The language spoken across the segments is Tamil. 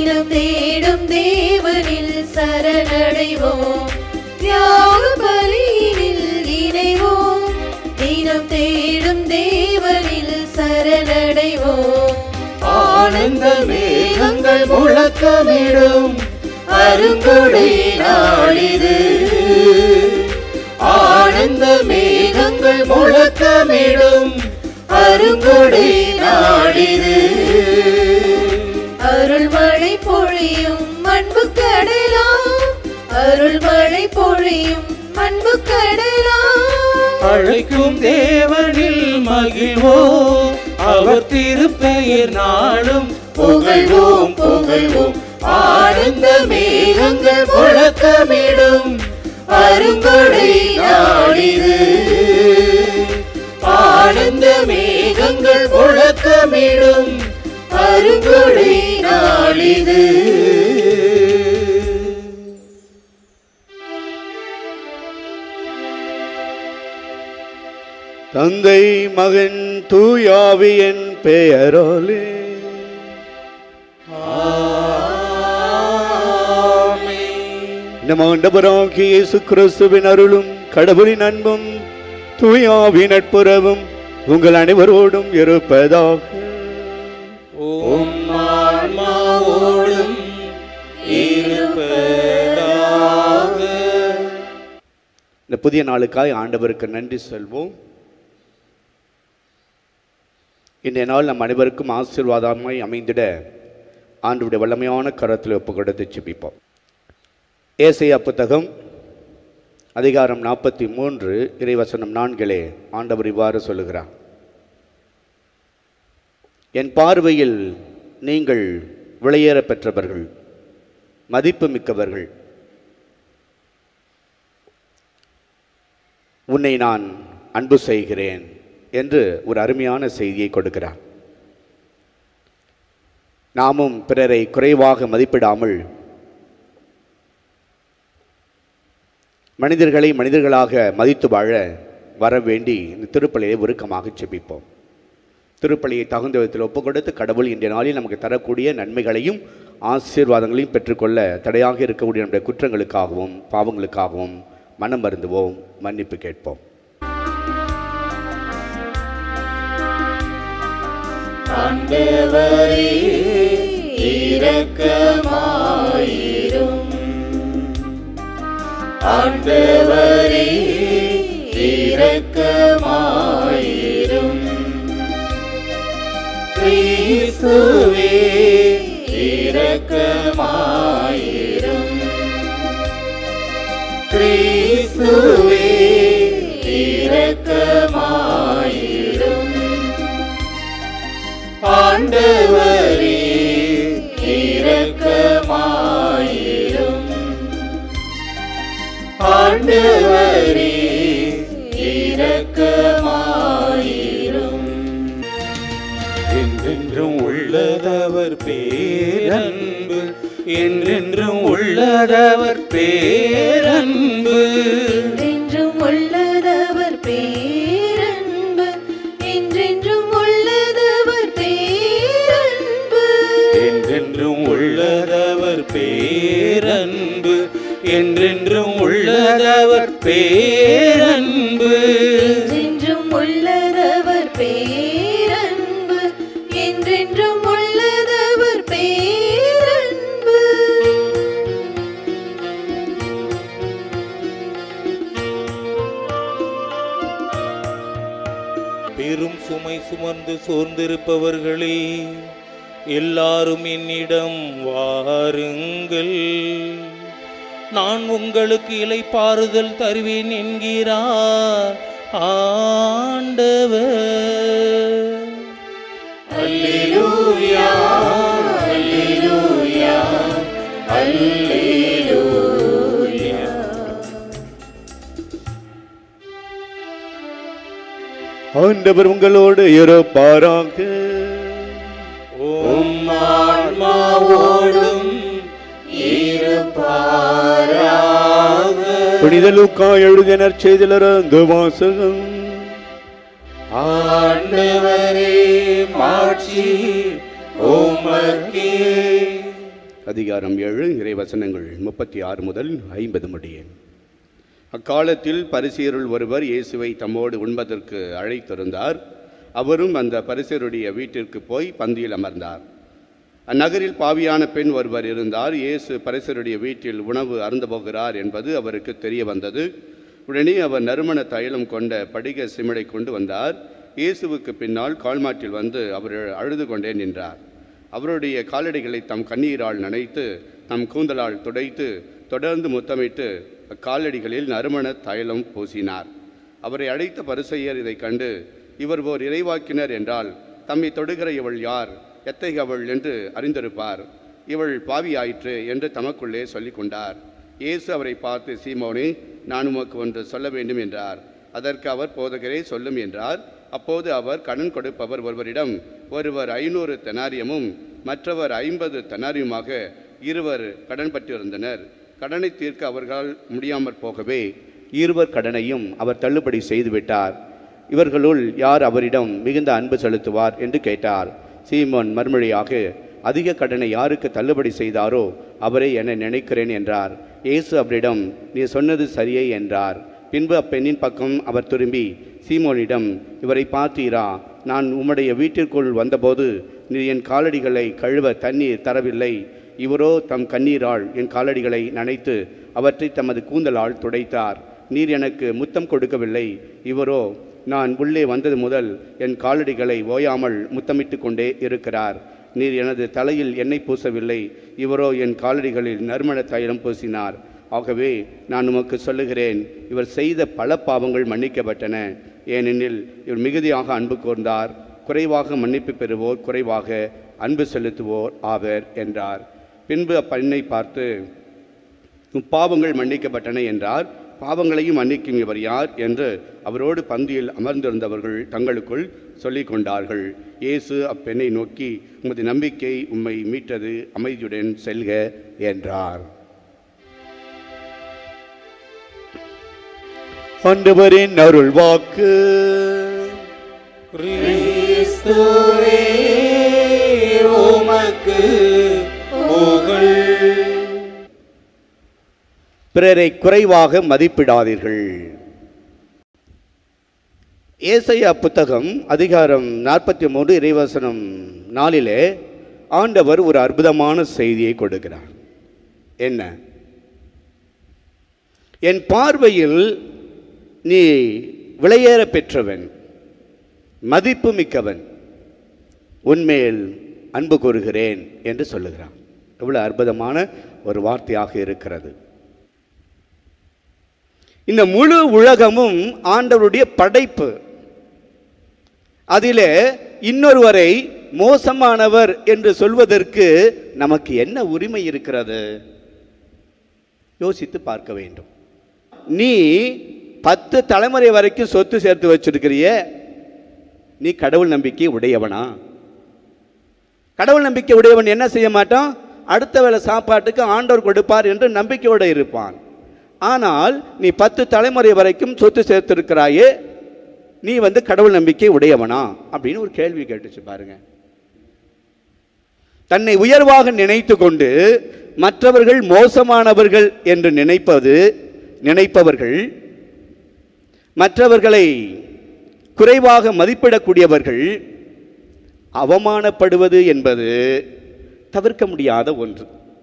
தினம் தேடும் தேவனில் சரணடைவோம் தியாக பலியினில் இணைவோம் தினம் தேடும் தேவனில் சரணடைவோம் ஆனந்த மேகங்கள் முழக்கமிடும் அருங்கொடை நாளிது ஆனந்த மேகங்கள் முழக்கமிடும் அருங்கொடை நாளிது அருள்மழை பொழியும் அன்பு கடலாம் அருள்மழை பொழியும் அன்பு கடலாம் அழைக்கும் தேவனில் மகிழ்வோம் அவர் திருப்பெயர் நாளும் புகழ்வோம் புகழ்வோம் ஆனந்த மேகங்கள் முழக்கமிடும் அருங்கொடை நாளிது ஆனந்த மேகங்கள் முழக்கமிடும் அருங்கொடை நாளிது தந்தை மகன் தூயாவியின் பெயராலே நம் ஆண்டவராகிய இயேசு கிறிஸ்துவின் அருளும் கடவுளின் அன்பும் தூயாவின் நட்புறவும் உங்கள் அனைவரோடும் இருப்பதாக ஓம் ஆன்மாவோடும் இருப்பதாக இந்த புதிய நாளுக்காய் ஆண்டவருக்கு நன்றி சொல்வோம் இன்றைய நாள் நம் அனைவருக்கும் ஆசீர்வாதமாய் அமைந்திட ஆண்டுடைய வல்லமையான கரத்தில் ஒப்பு கொடுத்து ஜெபிப்போம் ஏசையா புத்தகம் அதிகாரம் நாற்பத்தி மூன்று இறைவசனம் நான்கிலே ஆண்டவர் இவ்வாறு சொல்லுகிறார் என் பார்வையில் நீங்கள் விளையேற பெற்றவர்கள் மதிப்பு மிக்கவர்கள் உன்னை நான் அன்பு செய்கிறேன் என்று ஒரு அருமையான செய்தியை கொடுக்கிறார் நாமும் பிறரை குறைவாக மதிப்பிடாமல் மனிதர்களை மனிதர்களாக மதித்து வாழ வர வேண்டி இந்த திருப்பலியை உருக்கமாக செபிப்போம் திருப்பலியை தகுந்த விதத்தில் ஒப்பு கொடுத்து கடவுள் இன்றைய நாளில் நமக்கு தரக்கூடிய நன்மைகளையும் ஆசீர்வாதங்களையும் பெற்றுக்கொள்ள தடையாக இருக்கக்கூடிய நம்முடைய குற்றங்களுக்காகவும் பாவங்களுக்காகவும் மனம் வருந்துவோம் மன்னிப்பு கேட்போம் ஆண்டவரே இரக்கமாயிரும் ஆண்டவரே இரக்கமாயிரும் கிறிஸ்துவே இரக்கமாயிரும் கிறிஸ்துவே இரக்கமாயிரும் ஆண்டவரே இரக்கமாயிரும் ஆண்டவரே இரக்கமாயிரும் என்றென்றும் உள்ளதவர் பேரன்பு என்றென்றும் உள்ளதவர் பேரன்பு என்றென்றும் உள்ளதவர் பேரன்பு என்றென்றும் உள்ளதவர் பேரன்பு என்றென்றும் உள்ளதவர் பேரன்பு என்றென்றும் உள்ளதவர் பேரன்பு என்றென்றும் உள்ளதவர் பேரன்பு என்றென்றும் உள்ளதவர் பேரன்பு பெரும் சுமை சுமந்து சோர்ந்திருப்பவர்களே எல்லாரும் என்னிடம் வாருங்கள் நான் உங்களுக்கு இலைப்பாறுதல் தருவேன் என்கிறார் ஆண்டவர் அல்லேலூயா அல்லேலூயா அல்லேலூயா ஆண்டவர் உங்களோடு இருப்பாராக உம் ஆன்மாவோடும் இருப்பாராக புனித லூக்கா எழுதினர் செய்திலிருந்து வாசகம் ஆண்டவரே மாட்சி உமக்கே அதிகாரம் ஏழு இறைவசனங்கள் முப்பத்தி ஆறு முதல் ஐம்பது முடிய அக்காலத்தில் பரிசேருள் ஒருவர் இயேசுவை தம்மோடு உண்பதற்கு அழைத்திருந்தார் அவரும் அந்த பரிசேருடைய வீட்டிற்கு போய் பந்தியில் அமர்ந்தார் அந்நகரில் பாவியான பெண் ஒருவர் இருந்தார் இயேசு பரிசருடைய வீட்டில் உணவு அருந்த போகிறார் என்பது அவருக்கு தெரிய வந்தது உடனே அவர் நறுமண தைலம் கொண்ட படிக சிமிழை கொண்டு வந்தார் இயேசுவுக்கு பின்னால் கால்மாட்டில் வந்து அவர் அழுது கொண்டே நின்றார் அவருடைய காலடிகளை தம் கண்ணீரால் நனைத்து தம் கூந்தலால் துடைத்து தொடர்ந்து முத்தமிட்டு அக்காலடிகளில் நறுமண தைலம் பூசினார் அவரை அழைத்த பரிசெயர் இதைக் கண்டு இவர் ஓர் இறைவாக்கினர் என்றால் தம்மை தொடுகிற இவள் யார் எத்தகைய அவள் என்று அறிந்திருப்பார் இவள் பாவியாயிற்று என்று தமக்குள்ளே சொல்லிக் கொண்டார் இயேசு அவரை பார்த்து சீமோனே நான் உமக்கு ஒன்று சொல்ல வேண்டும் என்றார் அதற்கு அவர் போதகரே சொல்லும் என்றார் அப்போது அவர் கடன் கொடுப்பவர் ஒருவரிடம் ஒருவர் ஐநூறு தெனாரியமும் மற்றவர் ஐம்பது தெனாரியுமாக இருவர் கடன் பட்டிருந்தனர் கடனை தீர்க்க அவர்களால் முடியாமற் போகவே இருவர் கடனையும் அவர் தள்ளுபடி செய்துவிட்டார் இவர்களுள் யார் அவரிடம் மிகுந்த அன்பு செலுத்துவார் என்று கேட்டார் சீமோன் மறுமொழியாக அதிக கடனை யாருக்கு தள்ளுபடி செய்தாரோ அவரை என நினைக்கிறேன் என்றார் இயேசு அவரிடம் நீ சொன்னது சரியே என்றார் பின்பு அப்பெண்ணின் பக்கம் அவர் திரும்பி சீமோனிடம் இவரை பார்த்தீரா நான் உம்முடைய வீட்டிற்குள் வந்தபோது நீ என் காலடிகளை கழுவ தண்ணீர் தரவில்லை இவரோ தம் கண்ணீரால் என் காலடிகளை நனைத்து அவற்றை தமது கூந்தலால் துடைத்தார் நீர் எனக்கு முத்தம் கொடுக்கவில்லை இவரோ நான் உள்ளே வந்தது முதல் என் காலடிகளை ஓயாமல் முத்தமிட்டு கொண்டே இருக்கிறார் நீர் எனது தலையில் எண்ணெய் பூசவில்லை இவரோ என் காலடிகளில் நறுமண தைலம் பூசினார் ஆகவே நான் உமக்கு சொல்லுகிறேன் இவர் செய்த பல பாவங்கள் மன்னிக்கப்பட்டன ஏனெனில் இவர் மிகுதியாக அன்பு கூர்ந்தார் குறைவாக மன்னிப்பு பெறுவோர் குறைவாக அன்பு செலுத்துவோர் ஆவர் என்றார் பின்பு அப்பெண்ணை பார்த்து உம் பாவங்கள் மன்னிக்கப்பட்டன என்றார் பாவங்களையும் மன்னிக்கும் இவர் யார் என்று அவரோடு பந்தியில் அமர்ந்திருந்தவர்கள் தங்களுக்குள் சொல்லிக் கொண்டார்கள் இயேசு அப்பெண்ணை நோக்கி உமது நம்பிக்கை உம்மை மீட்டது அமைதியுடன் செல்க என்றார் ஆண்டவரின் அருள் வாக்கு கிறிஸ்துவே உமக்கு புகழ் பிறரை குறைவாக மதிப்பிடாதீர்கள் ஏசையா புத்தகம் அதிகாரம் நாற்பத்தி மூன்று இறைவசனம் நாளிலே ஆண்டவர் ஒரு அற்புதமான செய்தியை கொடுக்கிறார் என்ன என் பார்வையில் நீ விலையேற பெற்றவன் மதிப்பு மிக்கவன் உன்மேல் அன்பு கூறுகிறேன் என்று சொல்லுகிறான் எவ்வளவு அற்புதமான ஒரு வார்த்தையாக இருக்கிறது இந்த முழு உலகமும் ஆண்டவருடைய படைப்பு அதிலே இன்னொருவரை மோசமானவர் என்று சொல்வதற்கு நமக்கு என்ன உரிமை இருக்கிறது யோசித்து பார்க்க வேண்டும் நீ பத்து தலைமுறை வரைக்கும் சொத்து சேர்த்து வச்சிருக்கிறிய நீ கடவுள் நம்பிக்கை உடையவனா கடவுள் நம்பிக்கை உடையவன் என்ன செய்ய மாட்டான் அடுத்த வேளை சாப்பாட்டுக்கு ஆண்டவர் கொடுப்பார் என்று நம்பிக்கையோடு இருப்பான் ஆனால் நீ பத்து தலைமுறை வரைக்கும் சொத்து சேர்த்திருக்கிறாயே நீ வந்து கடவுள் நம்பிக்கை உடையவனா அப்படின்னு ஒரு கேள்வி கேட்டுச்சு பாருங்க தன்னை உயர்வாக நினைத்து கொண்டு மற்றவர்கள் மோசமானவர்கள் என்று நினைப்பது நினைப்பவர்கள் மற்றவர்களை குறைவாக மதிப்பிடக்கூடியவர்கள் அவமானப்படுவது என்பது தவிர்க்க முடியாத ஒன்று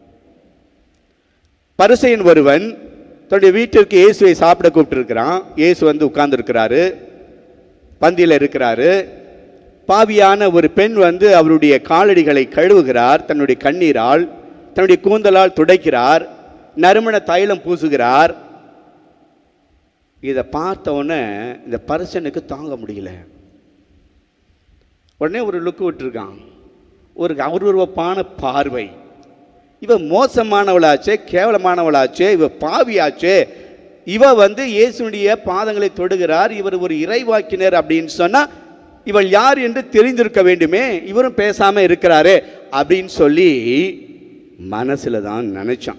பரிசையன் ஒருவன் தன்னுடைய வீட்டிற்கு இயேசுவை சாப்பிட கூப்பிட்டுருக்கிறான் இயேசு வந்து உட்கார்ந்துருக்கிறாரு பந்தியில் இருக்கிறாரு பாவியான ஒரு பெண் வந்து அவருடைய காலடிகளை கழுவுகிறார் தன்னுடைய கண்ணீரால் தன்னுடைய கூந்தலால் துடைக்கிறார் நறுமண தைலம் பூசுகிறார் இதை பார்த்த உடனே இந்த பரிசனுக்கு தாங்க முடியல உடனே ஒரு லுக்கு விட்டுருக்கான் ஒரு அருவருவப்பான பார்வை இவ மோசமானவளாச்சே கேவலமானவளாச்சே இவ பாவியாச்சே இவ வந்து இயேசுனுடைய பாதங்களை தொடுகிறார் இவர் ஒரு இறைவாக்கினர் அப்படின்னு சொன்னா இவள் யார் என்று தெரிந்திருக்க வேண்டுமே இவரும் பேசாம இருக்கிறாரே அப்படின்னு சொல்லி மனசுல தான் நினைச்சான்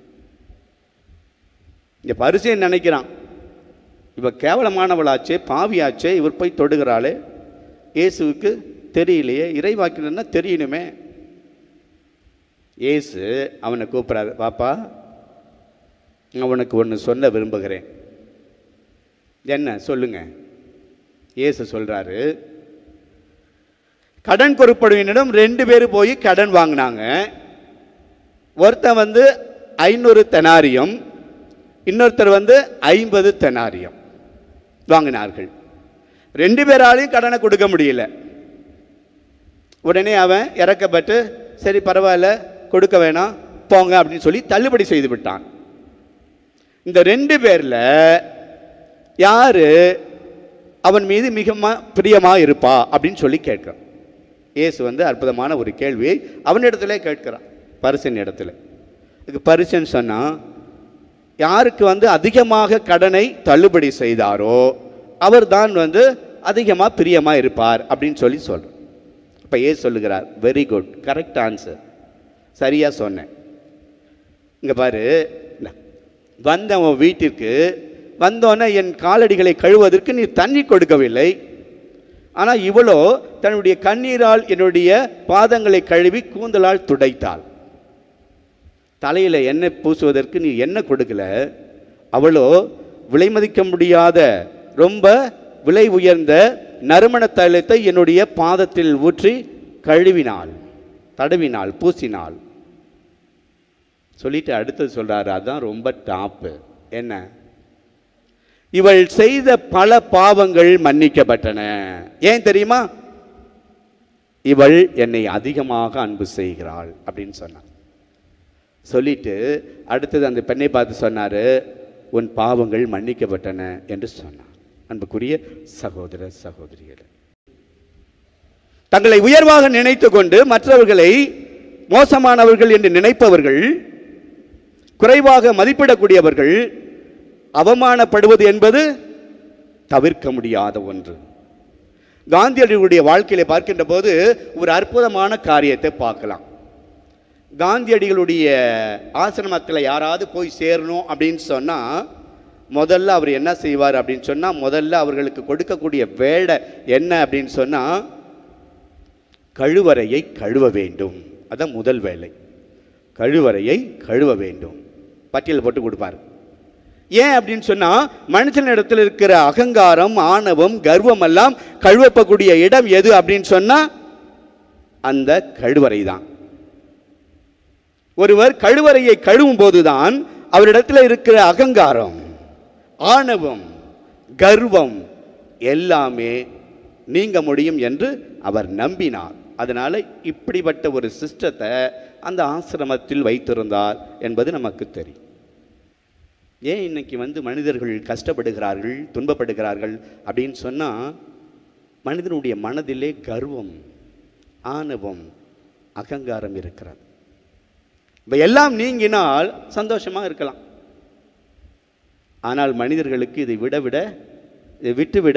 இந்த பரிசை நினைக்கிறான் இவ கேவலமானவளாச்சே பாவியாச்சே இவர் போய் தொடுகிறாளே இயேசுவுக்கு தெரியலையே இறைவாக்கினர்னா தெரியணுமே இயேசு அவனை கூப்பிட்றாரு பாப்பா அவனுக்கு ஒன்று சொல்ல விரும்புகிறேன் என்ன சொல்லுங்க இயேசு சொல்றாரு கடன் கொடுப்பவனிடம் ரெண்டு பேர் போய் கடன் வாங்கினாங்க ஒருத்தன் வந்து ஐநூறு தெனாரியம் இன்னொருத்தர் வந்து ஐம்பது தெனாரியம் வாங்கினார்கள் ரெண்டு பேராலையும் கடனை கொடுக்க முடியல உடனே அவன் இறக்கப்பட்டு சரி பரவாயில்ல கொடுக்க வேணாம் போங்க அப்படின்னு சொல்லி தள்ளுபடி செய்து விட்டான் இந்த ரெண்டு பேர்ல யாரு அவன் மீது மிக பிரியமா இருப்பா அப்படின்னு சொல்லி கேட்கிறான் இயேசு வந்து அற்புதமான ஒரு கேள்வியை அவனிடத்துல கேட்கிறான் பரிசன் இடத்துல இதுக்கு பரிசன் சொன்னா யாருக்கு வந்து அதிகமாக கடனை தள்ளுபடி செய்தாரோ அவர்தான் வந்து அதிகமாக பிரியமா இருப்பார் அப்படின்னு சொல்லி சொல்றோம் இப்போ ஏ சொல்லுகிறார் வெரி குட் கரெக்ட் ஆன்சர் சரியா சொன்னேன் இங்க பாரு இந்தா. வந்தவன் வீட்டிற்கு வந்தோன்னே என் காலடிகளை கழுவதற்கு நீ தண்ணி கொடுக்கவில்லை ஆனால் இவளோ தன்னுடைய கண்ணீரால் என்னுடைய பாதங்களை கழுவி கூந்தலால் துடைத்தாள் தலையில் எண்ணெய் பூசுவதற்கு நீ எண்ணெய் கொடுக்கல அவளோ விலை மதிக்க முடியாத ரொம்ப விலை உயர்ந்த நறுமண தைலத்தை என்னுடைய பாதத்தில் ஊற்றி கழுவினாள் தடவினாள் பூசினாள் சொல்லிட்டு அடுத்தது சொல்றாரு அதான் ரொம்ப டாப்பு என்ன இவள் செய்த பல பாவங்கள் மன்னிக்கப்பட்டன ஏன் தெரியுமா இவள் என்னை அதிகமாக அன்பு செய்கிறாள் அப்படின்னு சொன்னான் சொல்லிட்டு அடுத்தது அந்த பெண்ணை பார்த்து சொன்னாரு உன் பாவங்கள் மன்னிக்கப்பட்டன என்று சொன்னான் அன்புக்குரிய சகோதர சகோதரிகளே தங்களை உயர்வாக நினைத்து கொண்டு மற்றவர்களை மோசமானவர்கள் என்று நினைப்பவர்கள் குறைவாக மதிப்பிடக்கூடியவர்கள் அவமானப்படுவது என்பது தவிர்க்க முடியாத ஒன்று காந்தியடிகளுடைய வாழ்க்கையில பார்க்கின்ற போது ஒரு அற்புதமான காரியத்தை பார்க்கலாம் காந்தியடிகளுடைய ஆசிரமத்தில் யாராவது போய் சேரணும் அப்படின்னு சொன்னால் முதல்ல அவர் என்ன செய்வார் அப்படின்னு சொன்னால் முதல்ல அவர்களுக்கு கொடுக்கக்கூடிய வேலை என்ன அப்படின்னு சொன்னால் கழுவறையை கழுவ வேண்டும் அதான் முதல் வேலை கழுவறையை கழுவ வேண்டும் பட்டியல் போட்டு கொடுப்பார் ஏன் அப்படின்னு சொன்னா மனுஷனிடத்தில் இருக்கிற அகங்காரம் ஆணவம் கர்வம் எல்லாம் கழுவப்பக்கூடிய இடம் எது அப்படின்னு சொன்னா அந்த கழுவறை தான் ஒருவர் கழுவறையை கழுவும் போதுதான் அவரிடத்தில் இருக்கிற அகங்காரம் ஆணவம் கர்வம் எல்லாமே நீங்க முடியும் என்று அவர் நம்பினார் அதனால இப்படிப்பட்ட ஒரு சிஸ்டத்தை அந்த ஆசிரமத்தில் வைத்திருந்தார் என்பது நமக்கு தெரியும் ஏன் இன்னைக்கு வந்து மனிதர்கள் கஷ்டப்படுகிறார்கள் துன்பப்படுகிறார்கள் அப்படின்னு சொன்னால் மனிதனுடைய மனதிலே கர்வம் ஆணவம் அகங்காரம் இருக்கிறது இவை எல்லாம் நீங்கினால் சந்தோஷமாக இருக்கலாம் ஆனால் மனிதர்களுக்கு இதை விட விட இதை விட்டு விட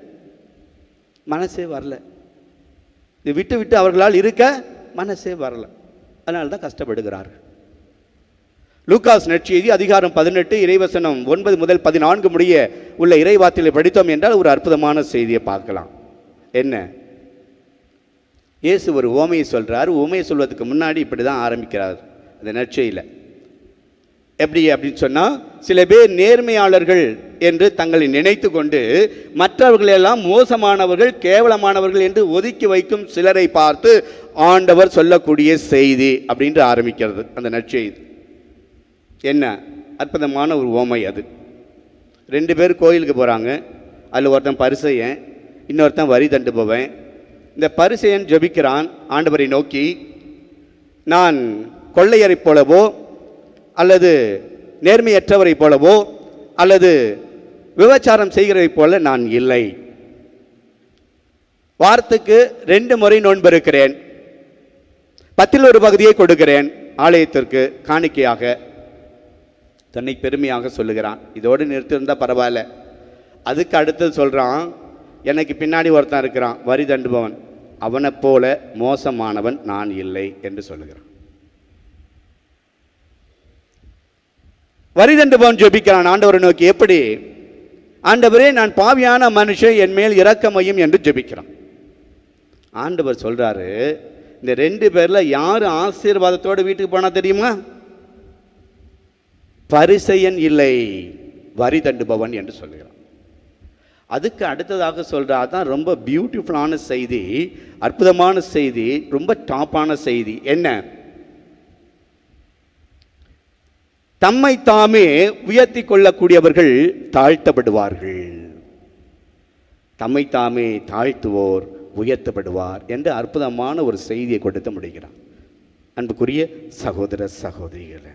மனசே வரல இதை விட்டு விட்டு அவர்களால் இருக்க மனசே வரல அதனால தான் கஷ்டப்படுகிறார்கள் லூகாஸ் நற்செய்தி அதிகாரம் பதினெட்டு இறைவசனம் ஒன்பது முதல் பதினான்கு முடிய உள்ள இறைவாத்திலை படித்தோம் என்றால் ஒரு அற்புதமான செய்தியை பார்க்கலாம் என்ன இயேசு ஒரு ஓமையை சொல்றார் ஓமையை சொல்வதற்கு முன்னாடி இப்படி தான் ஆரம்பிக்கிறார் இந்த நற்செய்தியில் எப்படி அப்படின்னு சொன்னால் சில பேர் நேர்மையாளர்கள் என்று தங்களை நினைத்து கொண்டு மற்றவர்களெல்லாம் மோசமானவர்கள் கேவலமானவர்கள் என்று ஒதுக்கி வைக்கும் சிலரை பார்த்து ஆண்டவர் சொல்லக்கூடிய செய்தி அப்படின்ட்டு ஆரம்பிக்கிறது அந்த நற்செய்தி என்ன அற்புதமான ஒரு ஓமை அது ரெண்டு பேர் கோயிலுக்கு போகிறாங்க அதில் ஒருத்தன் பரிசையன் இன்னொருத்தன் வரி தண்டு போவேன் இந்த பரிசையன் ஜெபிக்கிறான் ஆண்டவரை நோக்கி நான் கொள்ளையரைப் போலவோ அல்லது நேர்மையற்றவரைப் போலவோ அல்லது விபச்சாரம் செய்கிறதைப் போல நான் இல்லை வாரத்துக்கு ரெண்டு முறை நோன்பு இருக்கிறேன் பத்தில் ஒரு பகுதியை கொடுக்கிறேன் ஆலயத்திற்கு காணிக்கையாக தன்னை பெருமையாக சொல்லுகிறான் இதோடு நிறுத்திருந்தா பரவாயில்ல அதுக்கு அடுத்தது சொல்கிறான் எனக்கு பின்னாடி ஒருத்தன் இருக்கிறான் வரி தண்டுபவன் அவனைப் போல மோசமானவன் நான் இல்லை என்று சொல்லுகிறான் வரி தண்டுபவன் ஜெபிக்கிறான் ஆண்டவரை நோக்கி எப்படி ஆண்டவரே நான் பாவியான மனுஷன் என் மேல் இரக்கமையும் என்று ஜெபிக்கிறான் ஆண்டவர் சொல்றாரு இந்த ரெண்டு பேர்ல யார் ஆசீர்வாதத்தோடு வீட்டுக்கு போனா தெரியுமா பரிசெயன் இல்லை வரி தண்டுபவன் என்று சொல்லுகிறான் அதுக்கு அடுத்ததாக சொல்றா அதான் ரொம்ப பியூட்டிஃபுல்லான செய்தி அற்புதமான செய்தி ரொம்ப டாப்பான செய்தி என்ன தம்மை தாமே உயர்த்தி கொள்ளக்கூடியவர்கள் தாழ்த்தப்படுவார்கள் தம்மை தாமே தாழ்த்துவோர் உயர்த்தப்படுவார் என்ற அற்புதமான ஒரு செய்தியை கொடுத்து முடிகிறார் அன்புக்குரிய சகோதர சகோதரிகளை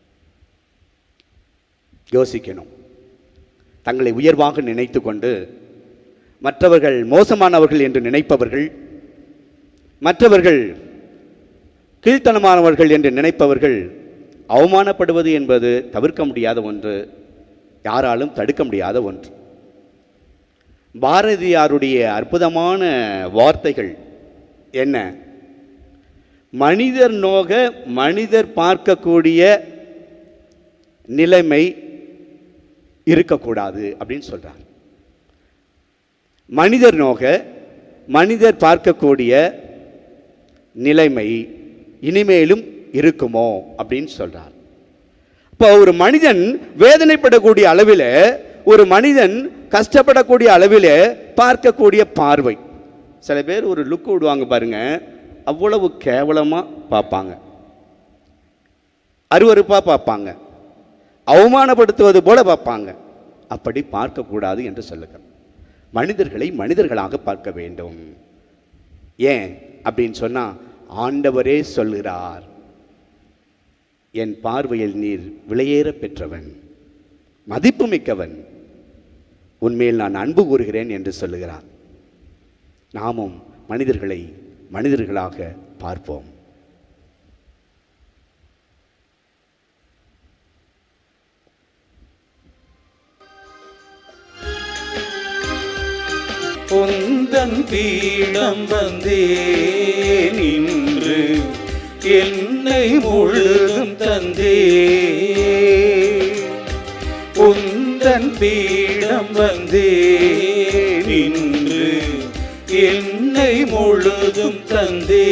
யோசிக்கணும் தங்களை உயர்வாக நினைத்து கொண்டு மற்றவர்கள் மோசமானவர்கள் என்று நினைப்பவர்கள் மற்றவர்கள் கீழ்த்தனமானவர்கள் என்று நினைப்பவர்கள் அவமானப்படுவது என்பது தவிர்க்க முடியாத ஒன்று யாராலும் தடுக்க முடியாத ஒன்று பாரதியாருடைய அற்புதமான வார்த்தைகள் என்ன மனிதர் நோக மனிதர் பார்க்கக்கூடிய நிலைமை இருக்கக்கூடாது அப்படின்னு சொல்றார் மனிதர் நோக மனிதர் பார்க்கக்கூடிய நிலைமை இனிமேலும் இருக்குமோ அப்படின்னு சொல்றார் இப்போ ஒரு மனிதன் வேதனைப்படக்கூடிய அளவில் ஒரு மனிதன் கஷ்டப்படக்கூடிய அளவில் பார்க்கக்கூடிய பார்வை சில பேர் ஒரு லுக் விடுவாங்க பாருங்க அவ்வளவு கேவலமாக பார்ப்பாங்க அருவருப்பாக பார்ப்பாங்க அவமானப்படுத்துவது போல பார்ப்பாங்க அப்படி பார்க்கக்கூடாது என்று சொல்லுங்கள் மனிதர்களை மனிதர்களாக பார்க்க வேண்டும் ஏன் அப்படின்னு சொன்னா ஆண்டவரே சொல்கிறார் என் பார்வையில் நீர் விலையேற பெற்றவன் மதிப்புமிக்கவன் உன்மேல் நான் அன்பு கூறுகிறேன் என்று சொல்லுகிறார் நாமும் மனிதர்களை மனிதர்களாக பார்ப்போம் உந்தன் பீடம் வந்தே நின்று என்னை முழுதும் தந்தே உந்தன் பீடம் வந்தே நின்று என்னை முழுதும் தந்தே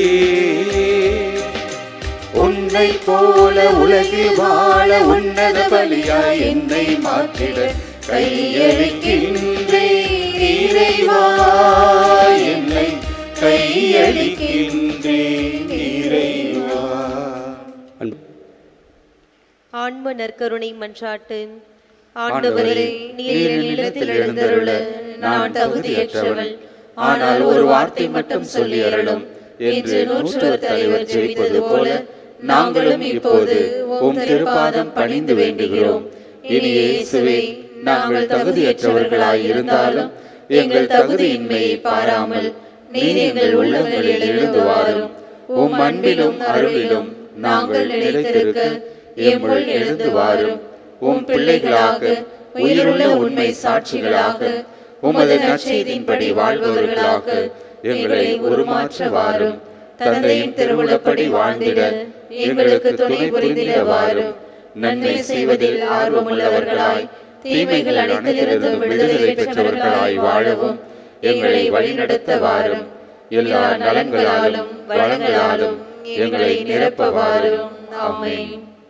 உன்னை போல உலகில் வாழ உன்னத பலியாய் என்னை மாற்றிட கையளிக்கின்றேன் இறைவா என்னை கையளிக்கின்றேன் இறைவா அன்பு ஆன்ம நற்கருணை மன்றாட்டு ஆண்டவரே நீர் என் இல்லத்தில் எழுந்தருள நான் தகுதியற்றவள் ஆனால் ஒரு வார்த்தை மட்டும் சொல்லி அருளும் என்று நூற்றுவர் தலைவர் ஜெபித்தது போல நாங்களும் இப்போது உம் திருப்பாதம் பணிந்து வேண்டுகிறோம் இனி இயேசுவே நாங்கள் தகுதியற்றவர்களாய் இருந்தாலும் எங்கள் தகுதியின்மையை பாராமல் நீர் எங்கள் உள்ளங்களில் எழுந்து வாரும் உம் அன்பிலும் அருளிலும் நாங்கள் நிலைத்திருக்க எம்முள் எழுந்து வாரும் உம் பிள்ளைகளாக உயிருள்ள உண்மை சாட்சிகளாக உமது நற்செய்தியின்படி வாழ்பவர்களாக எங்களை உருமாற்ற வாரும் தந்தையின் திருவுளப்படி வாழ்ந்திட எங்களுக்கு துணை புரிந்திட வாரும் நன்மை செய்வதில் ஆர்வமுள்ளவர்களாய் தீமைகள் அனைத்திலிருந்தும் விடுதலை பெற்றவர்களாய் வாழவும் எங்களை வழிநடத்த வாரும் எல்லா நலன்களாலும் வளங்களாலும் எங்களை நிரப்ப வாரும் ஆமென்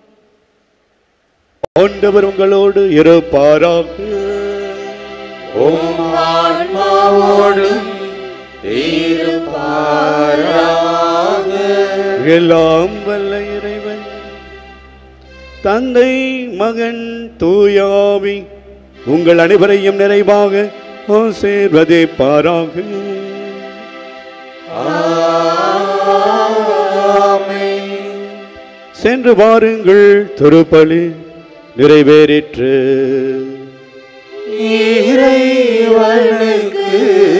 ஆண்டவர் உங்களோடு இருப்பாராக உம் ஆன்மாவோடும் இருப்பாராக எல்லாம் வல்ல இறைவன் தந்தை மகன் தூயாவி உங்கள் அனைவரையும் நிறைவாக ஆசீர்வதிப்பாராக சென்று வாருங்கள் திருப்பலி நிறைவேறிற்று இறைவனுக்கு